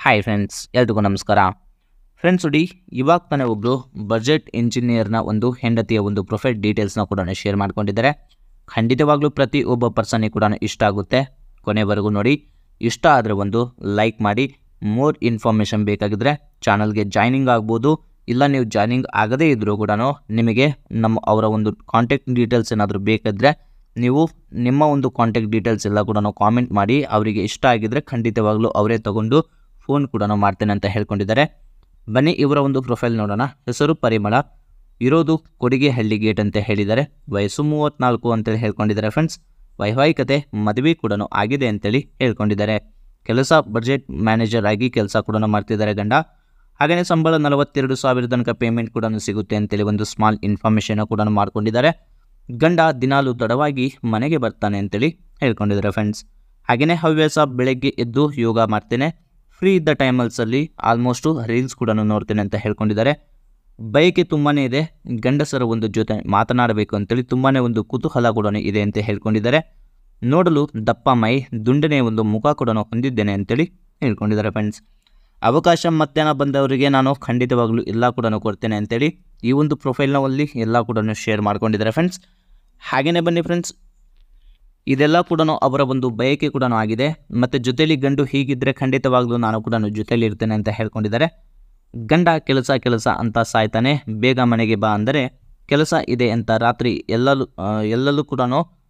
hi friends ಎಲ್ರಿಗೂ ನಮಸ್ಕಾರ friends ನೋಡಿ ಇವಾಗ ತಾನೇ ಒಬ್ಬರು ಬಜೆಟ್ ಇಂಜಿನಿಯರ್ನ ಒಂದು ಹೆಂಡತಿಯ ಒಂದು ಪ್ರೊಫೈಲ್ ಡೀಟೇಲ್ಸ್ನ ಕೂಡ ಶೇರ್ ಮಾಡ್ಕೊಂಡಿದ್ದಾರೆ ಖಂಡಿತವಾಗ್ಲೂ ಪ್ರತಿ ಒಬ್ಬ ಪರ್ಸನಿಗೆ ಕೂಡ ಇಷ್ಟ ಆಗುತ್ತೆ ಕೊನೆವರೆಗೂ ನೋಡಿ ಇಷ್ಟ ಆದರೆ ಒಂದು ಲೈಕ್ ಮಾಡಿ ಮೋರ್ ಇನ್ಫಾರ್ಮೇಷನ್ ಬೇಕಾಗಿದ್ದರೆ ಚಾನಲ್ಗೆ ಜಾಯ್ನಿಂಗ್ ಆಗ್ಬೋದು ಇಲ್ಲ ನೀವು ಜಾಯ್ನಿಂಗ್ ಆಗದೇ ಇದ್ದರೂ ಕೂಡ ನಿಮಗೆ ನಮ್ಮ ಅವರ ಒಂದು ಕಾಂಟ್ಯಾಕ್ಟ್ ಡೀಟೇಲ್ಸ್ ಏನಾದರೂ ಬೇಕಾದರೆ ನೀವು ನಿಮ್ಮ ಒಂದು ಕಾಂಟ್ಯಾಕ್ಟ್ ಡೀಟೇಲ್ಸ್ ಎಲ್ಲ ಕೂಡ ಕಾಮೆಂಟ್ ಮಾಡಿ ಅವರಿಗೆ ಇಷ್ಟ ಆಗಿದ್ದರೆ ಖಂಡಿತವಾಗ್ಲೂ ಅವರೇ ತಗೊಂಡು ಫೋನ್ ಕೂಡ ಮಾಡ್ತೇನೆ ಅಂತ ಹೇಳ್ಕೊಂಡಿದ್ದಾರೆ ಬನ್ನಿ ಇವರ ಒಂದು ಪ್ರೊಫೈಲ್ ನೋಡೋಣ ಹೆಸರು ಪರಿಮಳ ಇರೋದು ಕೊಡಿಗೆಹಳ್ಳಿ ಗೇಟ್ ಅಂತ ಹೇಳಿದ್ದಾರೆ ವಯಸ್ಸು ಮೂವತ್ತ್ನಾಲ್ಕು ಅಂತೇಳಿ ಹೇಳ್ಕೊಂಡಿದ್ದಾರೆ ಫ್ರೆಂಡ್ಸ್ ವೈವಾಹಿಕತೆ ಮದುವೆ ಕೂಡ ಆಗಿದೆ ಅಂತೇಳಿ ಹೇಳ್ಕೊಂಡಿದ್ದಾರೆ ಕೆಲಸ ಬಜೆಟ್ ಮ್ಯಾನೇಜರ್ ಆಗಿ ಕೆಲಸ ಕೂಡ ಮಾಡ್ತಿದ್ದಾರೆ ಗಂಡ ಹಾಗೆಯೇ ಸಂಬಳ ನಲವತ್ತೆರಡು ಸಾವಿರ ತನಕ ಪೇಮೆಂಟ್ ಕೂಡ ಸಿಗುತ್ತೆ ಅಂತೇಳಿ ಒಂದು ಸ್ಮಾಲ್ ಇನ್ಫಾರ್ಮೇಷನ್ ಕೂಡ ಮಾಡ್ಕೊಂಡಿದ್ದಾರೆ ಗಂಡ ದಿನಾಲು ತಡವಾಗಿ ಮನೆಗೆ ಬರ್ತಾನೆ ಅಂತೇಳಿ ಹೇಳ್ಕೊಂಡಿದ್ದಾರೆ ಫ್ರೆಂಡ್ಸ್ ಹಾಗೆಯೇ ಹವ್ಯಾಸ ಬೆಳಗ್ಗೆ ಎದ್ದು ಯೋಗ ಮಾಡ್ತೇನೆ ಫ್ರೀ ಇದ್ದ ಟೈಮಲ್ಸಲ್ಲಿ ಆಲ್ಮೋಸ್ಟು ರೀಲ್ಸ್ ಕೂಡ ನೋಡ್ತೇನೆ ಅಂತ ಹೇಳ್ಕೊಂಡಿದ್ದಾರೆ ಬಯಕೆ ತುಂಬಾ ಇದೆ ಗಂಡಸರ ಒಂದು ಜೊತೆ ಮಾತನಾಡಬೇಕು ಅಂತೇಳಿ ತುಂಬಾ ಒಂದು ಕುತೂಹಲ ಕೂಡ ಇದೆ ಅಂತ ಹೇಳ್ಕೊಂಡಿದ್ದಾರೆ ನೋಡಲು ದಪ್ಪ ಮೈ ದುಂಡನೆಯ ಒಂದು ಮುಖ ಕೂಡ ಹೊಂದಿದ್ದೇನೆ ಅಂತೇಳಿ ಹೇಳ್ಕೊಂಡಿದ್ದಾರೆ ಫ್ರೆಂಡ್ಸ್ ಅವಕಾಶ ಮಧ್ಯಾಹ್ನ ಬಂದವರಿಗೆ ನಾನು ಖಂಡಿತವಾಗ್ಲೂ ಎಲ್ಲ ಕೂಡ ಕೊಡ್ತೇನೆ ಅಂತೇಳಿ ಈ ಒಂದು ಪ್ರೊಫೈಲ್ನಲ್ಲಿ ಎಲ್ಲ ಕೂಡ ಶೇರ್ ಮಾಡ್ಕೊಂಡಿದ್ದಾರೆ ಫ್ರೆಂಡ್ಸ್ ಹಾಗೆಯೇ ಬನ್ನಿ ಫ್ರೆಂಡ್ಸ್ ಇದೆಲ್ಲ ಕೂಡ ಅವರ ಒಂದು ಬಯಕೆ ಕೂಡ ಆಗಿದೆ ಮತ್ತು ಜೊತೆಲಿ ಗಂಡು ಹೀಗಿದ್ದರೆ ಖಂಡಿತವಾಗ್ಲೂ ನಾನು ಕೂಡ ಜೊತೆಲಿ ಇರ್ತೇನೆ ಅಂತ ಹೇಳ್ಕೊಂಡಿದ್ದಾರೆ ಗಂಡ ಕೆಲಸ ಕೆಲಸ ಅಂತ ಸಾಯ್ತಾನೆ ಬೇಗ ಮನೆಗೆ ಬಾ ಅಂದರೆ ಕೆಲಸ ಇದೆ ಅಂತ ರಾತ್ರಿ ಎಲ್ಲಲ್ಲೂ ಆ, ಎಲ್ಲಲ್ಲೂ ಕೂಡ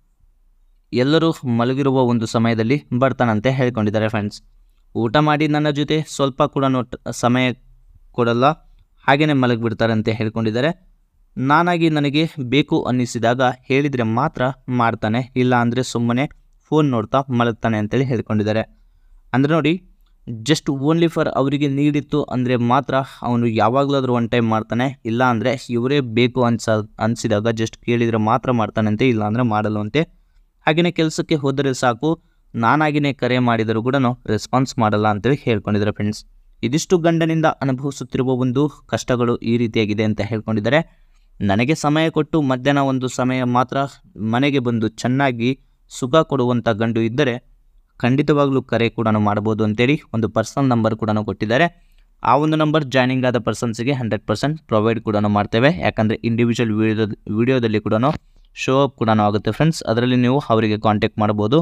ಎಲ್ಲರೂ ಮಲಗಿರುವ ಒಂದು ಸಮಯದಲ್ಲಿ ಬರ್ತಾನಂತೆ ಹೇಳ್ಕೊಂಡಿದ್ದಾರೆ ಫ್ರೆಂಡ್ಸ್ ಊಟ ಮಾಡಿ ನನ್ನ ಜೊತೆ ಸ್ವಲ್ಪ ಕೂಡ ಸಮಯ ಕೊಡಲ್ಲ ಹಾಗೆಯೇ ಮಲಗಿಬಿಡ್ತಾರೆ ಅಂತ ಹೇಳ್ಕೊಂಡಿದ್ದಾರೆ ನಾನಾಗಿ ನನಗೆ ಬೇಕು ಅನ್ನಿಸಿದಾಗ ಹೇಳಿದರೆ ಮಾತ್ರ ಮಾಡ್ತಾನೆ ಇಲ್ಲ ಅಂದರೆ ಸುಮ್ಮನೆ ಫೋನ್ ನೋಡ್ತಾ ಮಲಗ್ತಾನೆ ಅಂತೇಳಿ ಹೇಳ್ಕೊಂಡಿದ್ದಾರೆ ಅಂದರೆ ನೋಡಿ ಜಸ್ಟ್ ಓನ್ಲಿ ಫಾರ್ ಅವರಿಗೆ ನೀಡಿತ್ತು ಅಂದರೆ ಮಾತ್ರ ಅವನು ಯಾವಾಗಲಾದರೂ ಒನ್ ಟೈಮ್ ಮಾಡ್ತಾನೆ ಇಲ್ಲ ಅಂದರೆ ಇವರೇ ಬೇಕು ಅನ್ಸ ಅನಿಸಿದಾಗ ಜಸ್ಟ್ ಕೇಳಿದರೆ ಮಾತ್ರ ಮಾಡ್ತಾನಂತೆ ಇಲ್ಲ ಅಂದರೆ ಮಾಡಲ್ಲವಂತೆ ಹಾಗೆಯೇ ಕೆಲಸಕ್ಕೆ ಹೋದರೆ ಸಾಕು ನಾನಾಗಿನೇ ಕರೆ ಮಾಡಿದರೂ ಕೂಡ ರೆಸ್ಪಾನ್ಸ್ ಮಾಡಲ್ಲ ಅಂತೇಳಿ ಹೇಳ್ಕೊಂಡಿದ್ದಾರೆ ಫ್ರೆಂಡ್ಸ್ ಇದಿಷ್ಟು ಗಂಡನಿಂದ ಅನುಭವಿಸುತ್ತಿರುವ ಒಂದು ಕಷ್ಟಗಳು ಈ ರೀತಿಯಾಗಿದೆ ಅಂತ ಹೇಳ್ಕೊಂಡಿದ್ದಾರೆ ನನಗೆ ಸಮಯ ಕೊಟ್ಟು ಮಧ್ಯಾಹ್ನ ಒಂದು ಸಮಯ ಮಾತ್ರ ಮನೆಗೆ ಬಂದು ಚೆನ್ನಾಗಿ ಸುಖ ಕೊಡುವಂಥ ಗಂಡು ಇದ್ದರೆ ಖಂಡಿತವಾಗ್ಲೂ ಕರೆ ಕೂಡ ಮಾಡ್ಬೋದು ಅಂತೇಳಿ ಒಂದು ಪರ್ಸನಲ್ ನಂಬರ್ ಕೂಡ ಕೊಟ್ಟಿದ್ದಾರೆ ಆ ಒಂದು ನಂಬರ್ ಜಾಯ್ನಿಂಗ್ ಆದ ಪರ್ಸನ್ಸಿಗೆ ಹಂಡ್ರೆಡ್ ಪರ್ಸೆಂಟ್ ಪ್ರೊವೈಡ್ ಕೂಡ ಮಾಡ್ತೇವೆ ಯಾಕಂದರೆ ಇಂಡಿವಿಜುವಲ್ ವಿಡಿಯೋ ವಿಡಿಯೋದಲ್ಲಿ ಕೂಡ ಶೋ ಅಪ್ ಕೂಡ ಆಗುತ್ತೆ ಫ್ರೆಂಡ್ಸ್ ಅದರಲ್ಲಿ ನೀವು ಅವರಿಗೆ ಕಾಂಟ್ಯಾಕ್ಟ್ ಮಾಡ್ಬೋದು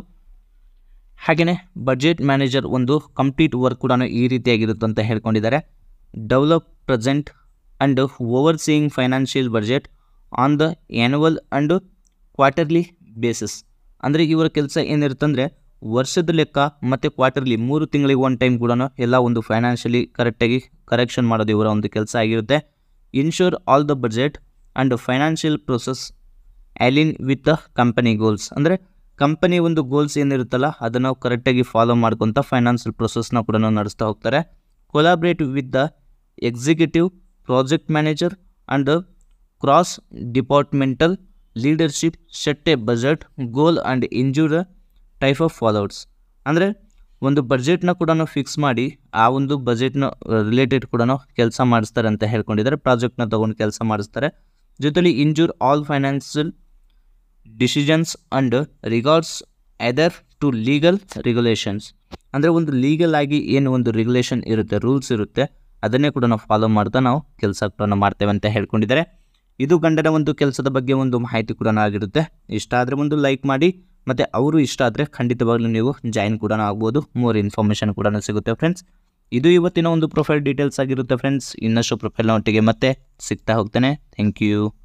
ಹಾಗೆಯೇ ಬಜೆಟ್ ಮ್ಯಾನೇಜರ್ ಒಂದು ಕಂಪ್ಲೀಟ್ ವರ್ಕ್ ಕೂಡ ಈ ರೀತಿಯಾಗಿರುತ್ತೆ ಅಂತ ಹೇಳ್ಕೊಂಡಿದ್ದಾರೆ develop present and overseeing financial budget on the annual and quarterly basis ಅಂದರೆ ಇವರ ಕೆಲಸ ಏನಿರುತ್ತಂದರೆ ವರ್ಷದ ಲೆಕ್ಕ ಮತ್ತು ಕ್ವಾರ್ಟರ್ಲಿ ಮೂರು ತಿಂಗಳಿಗೆ ಒನ್ ಟೈಮ್ ಕೂಡ ಎಲ್ಲ ಒಂದು ಫೈನಾನ್ಷಿಯಲಿ ಕರೆಕ್ಟಾಗಿ ಕರೆಕ್ಷನ್ ಮಾಡೋದು ಇವರ ಒಂದು ಕೆಲಸ ಆಗಿರುತ್ತೆ ensure all the budget and financial process align with the company goals ಅಂದರೆ ಕಂಪನಿ ಒಂದು ಗೋಲ್ಸ್ ಏನಿರುತ್ತಲ್ಲ ಅದನ್ನು ಕರೆಕ್ಟಾಗಿ ಫಾಲೋ ಮಾಡ್ಕೊತ ಫೈನಾನ್ಷಿಯಲ್ ಪ್ರೊಸೆಸ್ನ ಕೂಡ ನಡೆಸ್ತಾ ಹೋಗ್ತಾರೆ collaborate with the executive project manager and cross departmental leadership set a budget goal and ensure type of followers ಅಂದರೆ ಒಂದು ಬಜೆಟ್ನ ಕೂಡ ಫಿಕ್ಸ್ ಮಾಡಿ ಆ ಒಂದು ಬಜೆಟ್ನ ರಿಲೇಟೆಡ್ ಕೂಡ ಕೆಲಸ ಮಾಡಿಸ್ತಾರೆ ಅಂತ ಹೇಳ್ಕೊಂಡಿದ್ದಾರೆ ಪ್ರಾಜೆಕ್ಟ್ನ ತೊಗೊಂಡು ಕೆಲಸ ಮಾಡಿಸ್ತಾರೆ ಜೊತೆಲಿ ensure all financial decisions and regards either to legal regulations ಅಂದರೆ ಒಂದು ಲೀಗಲ್ ಆಗಿ ಏನು ಒಂದು ರೆಗ್ಯುಲೇಷನ್ ಇರುತ್ತೆ ರೂಲ್ಸ್ ಇರುತ್ತೆ ಅದನ್ನೇ ಕೂಡ ನಾವು ಫಾಲೋ ಮಾಡ್ತಾ ನಾವು ಕೆಲಸ ಕೂಡ ಮಾಡ್ತೇವೆ ಅಂತ ಹೇಳ್ಕೊಂಡಿದ್ದಾರೆ ಇದು ಗಂಡನ ಒಂದು ಕೆಲಸದ ಬಗ್ಗೆ ಒಂದು ಮಾಹಿತಿ ಕೂಡ ಆಗಿರುತ್ತೆ ಇಷ್ಟ ಆದರೆ ಒಂದು ಲೈಕ್ ಮಾಡಿ ಮತ್ತು ಅವರು ಇಷ್ಟ ಆದರೆ ಖಂಡಿತವಾಗ್ಲೂ ನೀವು ಜಾಯಿನ್ ಕೂಡ ಆಗ್ಬೋದು ಮೋರ್ ಇನ್ಫಾರ್ಮೇಷನ್ ಕೂಡ ಸಿಗುತ್ತೆ ಫ್ರೆಂಡ್ಸ್ ಇದು ಇವತ್ತಿನ ಒಂದು ಪ್ರೊಫೈಲ್ ಡೀಟೇಲ್ಸ್ ಆಗಿರುತ್ತೆ ಫ್ರೆಂಡ್ಸ್ ಇನ್ನಷ್ಟು ಪ್ರೊಫೈಲ್ನ ಒಟ್ಟಿಗೆ ಮತ್ತೆ ಸಿಗ್ತಾ ಹೋಗ್ತೇನೆ ಥ್ಯಾಂಕ್ ಯು